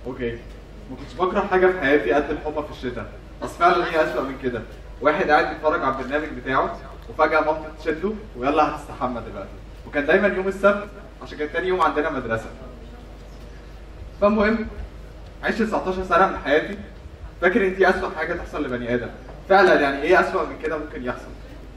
اوكي ما كنتش بكره حاجه في حياتي قد الحمى في الشتاء اصل فعلا هي اسوء من كده واحد قاعد بيتفرج على البرنامج بتاعه وفجاه مامته تشده ويلا هتستحمى دلوقتي وكان دايما يوم السبت عشان كان تاني يوم عندنا مدرسه فالمهم عشت 19 سنه من حياتي فاكر ان دي اسوء حاجه تحصل لبني ادم فعلا يعني ايه اسوء من كده ممكن يحصل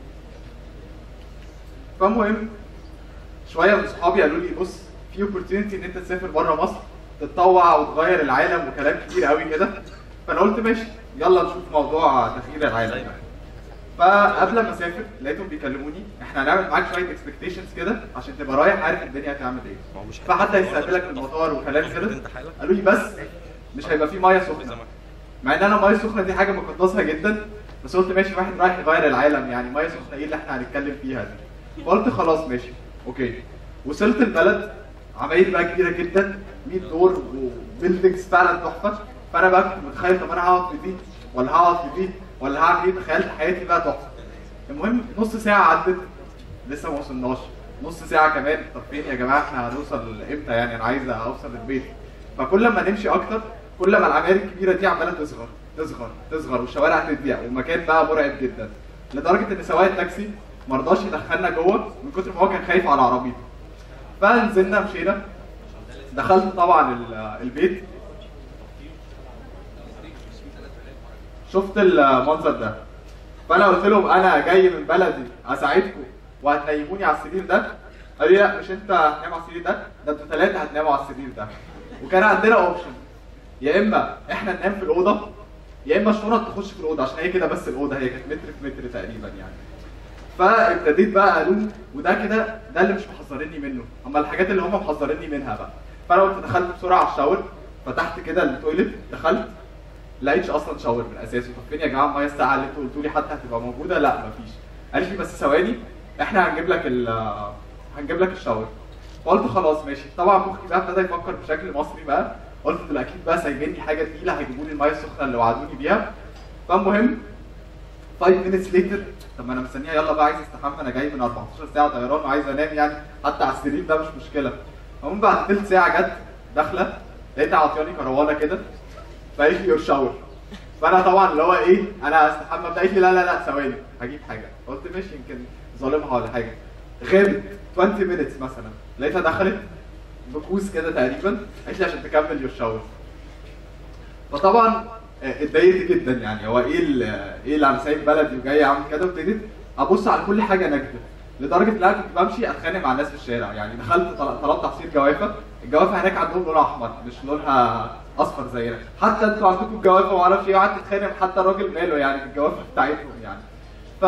فالمهم شويه من صحابي قالوا لي بص في اوبورتيونيتي ان انت تسافر بره مصر تتطوع وتغير العالم وكلام كتير قوي كده فانا قلت ماشي يلا نشوف موضوع تغيير العالم ده فقبل ما اسافر لقيتهم بيكلموني احنا هنعمل معاك شويه اكسبكتيشنز كده عشان تبقى رايح عارف الدنيا هتعمل ايه ما هو مش فحتى يستقبلك من المطار وكلام كده انت حالك قالوا لي بس مش هيبقى في ميه سخنه مع ان انا ميه سخنه دي حاجه مقدسها جدا بس قلت ماشي واحد رايح يغير العالم يعني ميه سخنه ايه اللي احنا هنتكلم فيها دي فقلت خلاص ماشي اوكي وصلت البلد عماير بقى كبيره جدا 100 دور وبيلدنجز فعلا تحفه فانا بقى كنت متخيل طب انا هقعد في دي ولا هقعد في دي ولا هعمل ايه تخيلت حياتي بقى تحفه المهم نص ساعه عدت لسه ما وصلناش نص ساعه كمان طب فين يا جماعه احنا هنوصل امتى يعني انا عايز اوصل البيت فكل ما نمشي اكتر كل ما العماير الكبيره دي عماله تصغر تصغر تصغر والشوارع تضيق والمكان بقى مرعب جدا لدرجه ان سواق التاكسي ما رضاش يدخلنا جوه من كتر ما هو كان خايف على عربيته فنزلنا مشينا دخلت طبعا ال- البيت شفت المنظر ده فانا قلت لهم انا جاي من بلدي اساعدكم وهتنيموني على السرير ده قالوا لي لا مش انت هتنام على السرير ده ده انتوا ثلاثه هتناموا على السرير ده وكان عندنا اوبشن يا اما احنا ننام في الاوضه يا اما الشنط تخش في الاوضه عشان هي كده بس الاوضه هي كانت متر في متر تقريبا يعني فابتديت بقى الوم وده كده ده اللي مش محذريني منه اما الحاجات اللي هم محذريني منها بقى فانا قلت دخلت بسرعه على الشاور فتحت كده التويليت دخلت لقيتش اصلا شاور من اساسه طب فين يا جماعه الميه الساقعه اللي انتوا قلتوا لي حتى هتبقى موجوده لا مفيش قالت لي بس ثواني احنا هنجيب لك ال هنجيب لك الشاور فقلت خلاص ماشي طبعا مخي بقى ابتدى يفكر بشكل مصري بقى قلت دول اكيد بقى سايبين لي حاجه تقيله هيجيبوا لي الميه السخنه اللي وعدوني بيها فالمهم 5 minutes later طب ما انا مستنيها يلا بقى عايز استحمى انا جاي من 14 ساعه طيران وعايز انام يعني حتى على السرير ده مش مشكله المهم بعد ثلث ساعه جت داخله لقيتها عطياني كروانه كده فقالت لي يور شاور فانا طبعا اللي هو ايه انا استحمى قالت لي لا لا لا ثواني هجيب حاجه قلت ماشي يمكن ظالمها ولا حاجه غابت 20 minutes مثلا لقيتها دخلت بكوز كده تقريبا قالت لي عشان تكمل يور شاور فطبعا آه، اتضايقت جدا يعني هو ايه ال- ايه اللي انا سايب بلدي وجاي اعمل كده وابتديت ابص على كل حاجه نيجاتيف لدرجه ان انا كنت بمشي اتخانق مع الناس في الشارع يعني دخلت طل- طلبت عصير جوافه الجوافه هناك عندهم لونها احمر مش لونها اصفر زينا حتى انتوا عندكم الجوافه ما اعرفش ايه وقعدت اتخانق حتى الراجل ماله يعني في الجوافه بتاعتهم يعني ف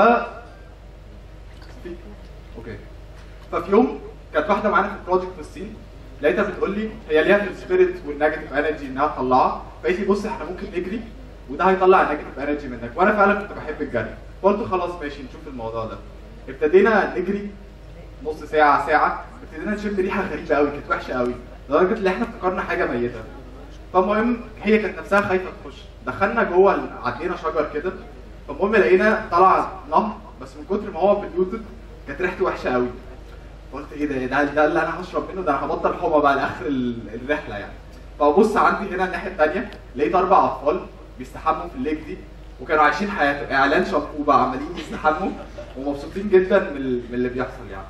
في- اوكي ففي يوم كانت واحده معانا في البروجكت في الصين لقيتها بتقول لي هي ليها في السبيريت والنيجاتيف انرجي انها تطلعها فقالت لي بص احنا ممكن نجري وده هيطلع النيجاتيف انرجي منك وانا فعلا كنت بحب الجري فقلت خلاص ماشي نشوف الموضوع ده ابتدينا نجري نص ساعه ساعه ابتدينا نشم ريحه غريبه قوي كانت وحشه قوي لدرجه ان احنا افتكرنا حاجه ميته فالمهم هي كانت نفسها خايفه تخش دخلنا جوه ال- عدينا شجر كده فالمهم لقينا طلع نهر بس من كتر ما هو بليوتد كانت ريحته وحشه قوي قلت ايه ده ده, ده اللي انا هشرب منه ده انا هبطل حمى بقى لاخر ال- الرحله يعني فبص عندي هنا الناحيه الثانيه لقيت اربع اطفال بيستحموا في الليك دي وكانوا عايشين حياتهم اعلان شامبو بقى عمالين يستحموا ومبسوطين جدا من, ال- من اللي بيحصل يعني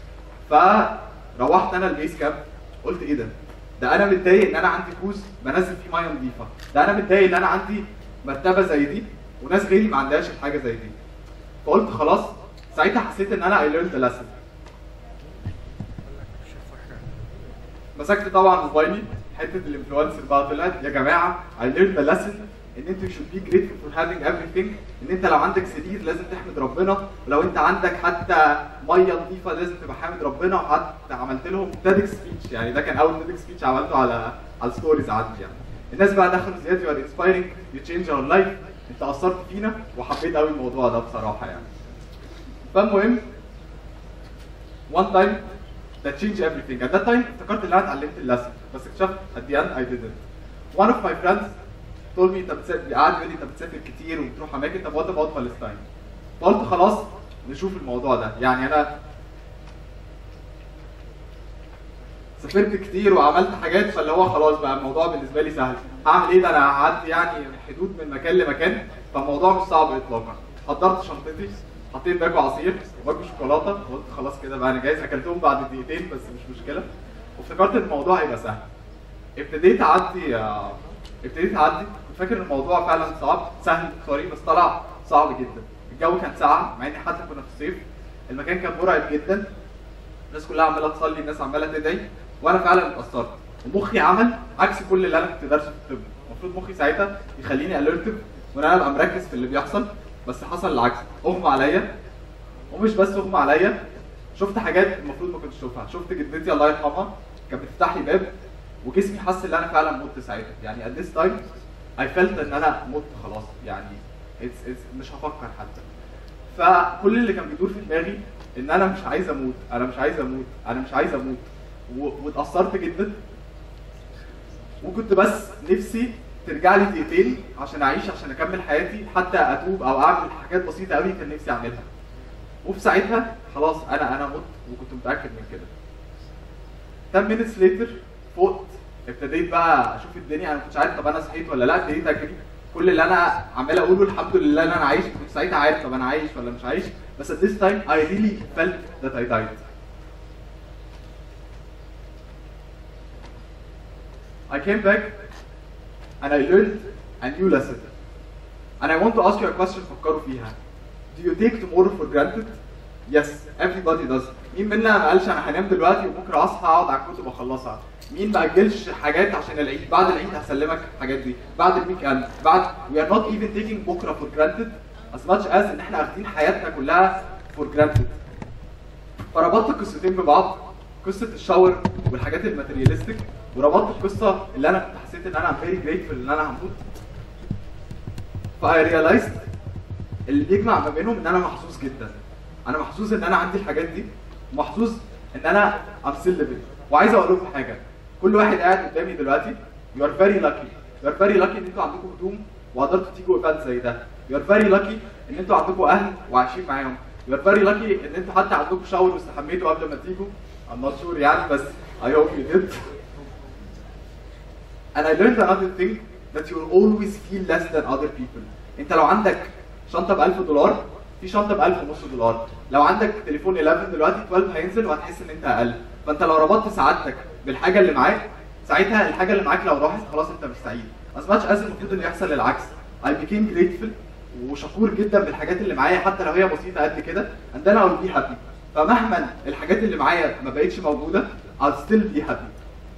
فروحت انا البيس كامب قلت ايه ده ده انا متضايق ان انا عندي كوز بنزل فيه ميه نظيفه ده انا متضايق ان انا عندي مرتبه زي دي وناس غيري ما عندهاش حاجه زي دي فقلت خلاص ساعتها حسيت ان انا I learned a lesson مسكت طبعا موبايلي حته الانفلونسر بقى طلعت يا جماعه I learned a lesson ان انتوا should be grateful for having everything ان انت لو عندك سرير لازم تحمد ربنا ولو انت عندك حتى ميه نظيفه لازم تبقى حامد ربنا وحتى عملت لهم تيدكس سبيتش يعني ده كان اول تيدكس سبيتش عملته على على الستوريز عندي يعني الناس بقى دخلوا زياد يو ار انسبايرنج يو تشينج اور لايف انت اثرت فينا وحبيت قوي الموضوع ده بصراحه يعني فالمهم one time that changed everything at that time افتكرت ان انا اتعلمت اللسن بس اكتشفت at the end I didn't one of my friends told me انت بتسافر قعد يقول لي انت بتسافر كتير وبتروح اماكن طب what about فلسطين فقلت خلاص نشوف الموضوع ده يعني انا سافرت كتير وعملت حاجات فاللي هو خلاص بقى الموضوع بالنسبه لي سهل هعمل ايه ده انا هعدي يعني حدود من مكان لمكان فالموضوع مش صعب اطلاقا حضرت شنطتي حطيت باكو عصير وباكو شوكولاته قلت خلاص كده بقى انا جاهز اكلتهم بعد دقيقتين بس مش مشكله وافتكرت ان الموضوع هيبقى سهل ابتديت اعدي آه، ابتديت اعدي كنت فاكر ان الموضوع فعلا صعب سهل سوري بس طلع صعب جدا الجو كان ساقع مع ان حتى كنا في الصيف المكان كان مرعب جدا الناس كلها عماله تصلي الناس عماله تدعي وانا فعلا اتاثرت ومخي عمل عكس كل اللي انا كنت دارسه في الطب المفروض مخي ساعتها يخليني اليرتيف وان انا ابقى مركز في اللي بيحصل بس حصل العكس اغمى عليا ومش بس اغمى عليا شفت حاجات المفروض ما كنتش اشوفها شفت جدتي الله يرحمها كانت بتفتح لي باب وجسمي حس ان انا فعلا مت ساعتها يعني at this time I felt ان انا مت خلاص يعني it's, it's مش هفكر حتى فكل اللي كان بيدور في دماغي ان انا مش عايز اموت انا مش عايز اموت انا مش عايز اموت و- واتاثرت جدا وكنت بس نفسي ترجع لي دقيقتين عشان اعيش عشان اكمل حياتي حتى اتوب او اعمل حاجات بسيطه قوي كان نفسي اعملها وفي ساعتها خلاص انا انا مت وكنت متاكد من كده 10 minutes later فقت ابتديت بقى اشوف الدنيا انا ما كنتش عارف طب انا صحيت ولا لا ابتديت اجري كل اللي انا عمال اقوله الحمد لله ان انا عايش كنت ساعتها عارف طب انا عايش ولا مش عايش بس at this time I really felt that I died I came back and I learned a new lesson and I want to ask you a question فكروا فيها Do you take tomorrow for granted? Yes, everybody does. مين منا ما قالش انا هنام دلوقتي وبكره اصحى اقعد على الكتب واخلصها؟ مين ما اجلش حاجات عشان العيد؟ بعد العيد هسلمك الحاجات دي، بعد الويك اند، بعد we are not even taking بكره for granted as much as ان احنا واخدين حياتنا كلها for granted. فربطت قصتين ببعض قصه الشاور والحاجات الماتيريالستيك وربطت القصه اللي انا كنت حسيت ان انا ام فيري جريتفul ان انا هموت فاي ريلايزد اللي بيجمع ما بينهم ان انا محظوظ جدا انا محظوظ ان انا عندي الحاجات دي ومحظوظ ان انا ام سيلبل وعايز اقول لكم حاجه كل واحد قاعد قدامي دلوقتي يو ار فيري لاكي يو ار فيري لاكي ان انتوا عندكم هدوم وقدرتوا تيجوا ايفنت زي ده يو ار فيري لاكي ان انتوا عندكم اهل وعايشين معاهم يو ار فيري لاكي ان انتوا حتى عندكم شاور واستحميتوا قبل ما تيجوا I'm not sure يعني بس I hope you did and I learned another thing that you will always feel less than other people انت لو عندك شنطه ب 1000 دولار في شنطه ب 1000 ونص دولار لو عندك تليفون 11 دلوقتي 12 هينزل وهتحس ان انت اقل فانت لو ربطت سعادتك بالحاجه اللي معاك ساعتها الحاجه اللي معاك لو راحت خلاص انت مش سعيد as much as المفروض اللي يحصل العكس I became grateful وشكور جدا بالحاجات اللي معايا حتى لو هي بسيطه قد كده and then I will be happy فمهما الحاجات اللي معايا ما بقتش موجوده I'll still be happy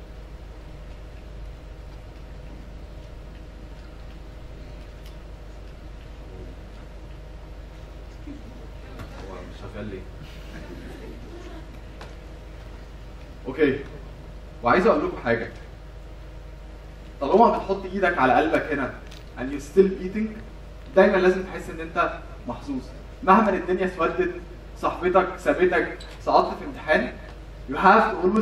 هو مش شغال ليه؟ اوكي وعايز اقول لكم حاجه طالما بتحط ايدك على قلبك هنا and you still eating دايما لازم تحس ان انت محظوظ مهما الدنيا اسودت صاحبتك سابتك سقطت في امتحان you have to always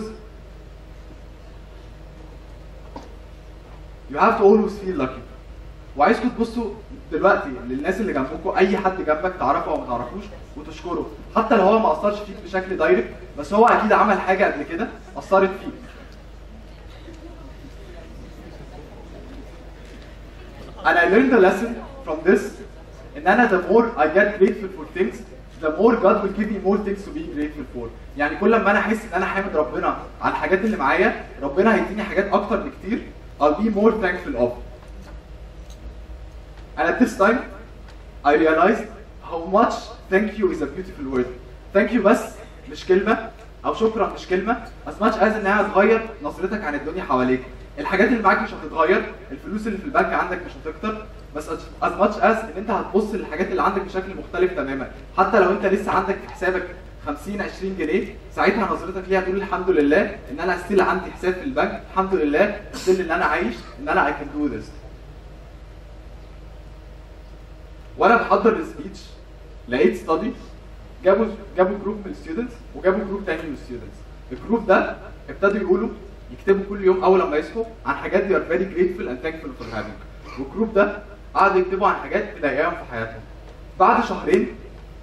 you have to always feel lucky وعايزكم تبصوا دلوقتي للناس اللي جنبكم اي حد جنبك تعرفه او ما تعرفوش وتشكره حتى لو هو ما اثرش فيك بشكل دايركت بس هو اكيد عمل حاجه قبل كده اثرت فيك and I learned a lesson from this ان انا the more I get grateful for things the more God will give me more things to be grateful for يعني كل ما انا احس ان انا حامد ربنا على الحاجات اللي معايا ربنا هيديني حاجات اكتر بكتير I'll be more thankful of and at this time I realized how much thank you is a beautiful word thank you بس مش كلمة أو شكرا مش كلمة as much as إنها هتغير نظرتك عن الدنيا حواليك الحاجات اللي معاك مش هتتغير الفلوس اللي في البنك عندك مش هتكتر بس as much as إن أنت هتبص للحاجات اللي عندك بشكل مختلف تماما حتى لو أنت لسه عندك في حسابك 50 20 جنيه ساعتها نظرتك ليها تقول الحمد لله ان انا ستيل عندي حساب في البنك الحمد لله ستيل ان انا عايش ان انا I can do this وانا بحضر السبيتش لقيت ستادي جابوا جابوا جروب من الستودنتس وجابوا جروب تاني من الستودنتس الجروب ده ابتدوا يقولوا يكتبوا كل يوم اول لما يصحوا عن حاجات they are very grateful and thankful for having والجروب ده قعدوا يكتبوا عن حاجات مضايقاهم في حياتهم بعد شهرين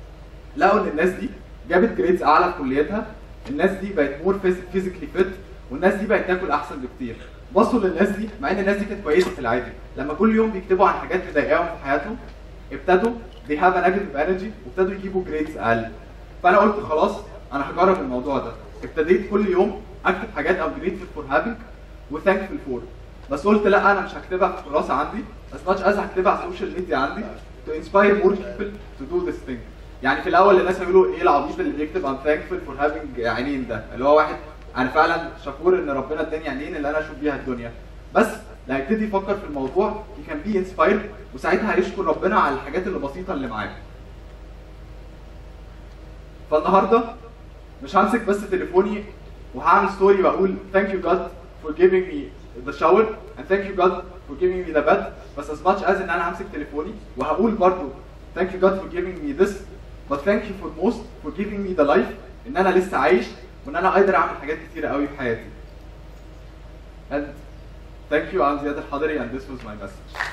لقوا ان الناس دي جابت جريدز اعلى في كليتها الناس دي بقت مور فيزيكلي فيت والناس دي بقت تاكل احسن بكتير بصوا للناس دي مع ان الناس دي كانت كويسه في العادي لما كل يوم بيكتبوا عن حاجات مضايقاهم في حياتهم ابتدوا they have a negative energy وابتدوا يجيبوا جريدز اقل فانا قلت خلاص انا هجرب الموضوع ده ابتديت كل يوم اكتب حاجات I'm grateful for having و thankful for بس قلت لا انا مش هكتبها في الكراسه عندي as much as هكتبها على السوشيال ميديا عندي to inspire more people to do this thing يعني في الاول الناس يقولوا ايه العبيط اللي بيكتب I'm thankful for having عينين ده اللي هو واحد انا فعلا شكور ان ربنا اداني عينين اللي انا اشوف بيها الدنيا بس اللي هيبتدي يفكر في الموضوع he can be inspired وساعتها هيشكر ربنا على الحاجات اللي بسيطه اللي معاه فالنهارده مش همسك بس تليفوني وهعمل ستوري واقول thank you God for giving me the shower and thank you God for giving me the bed بس as much as ان انا همسك تليفوني وهقول برضو thank you God for giving me this but thank you for most for giving me the life ان انا لسه عايش وان انا قادر اعمل حاجات كتيره قوي في حياتي and thank you I'm زياد الحضري and this was my message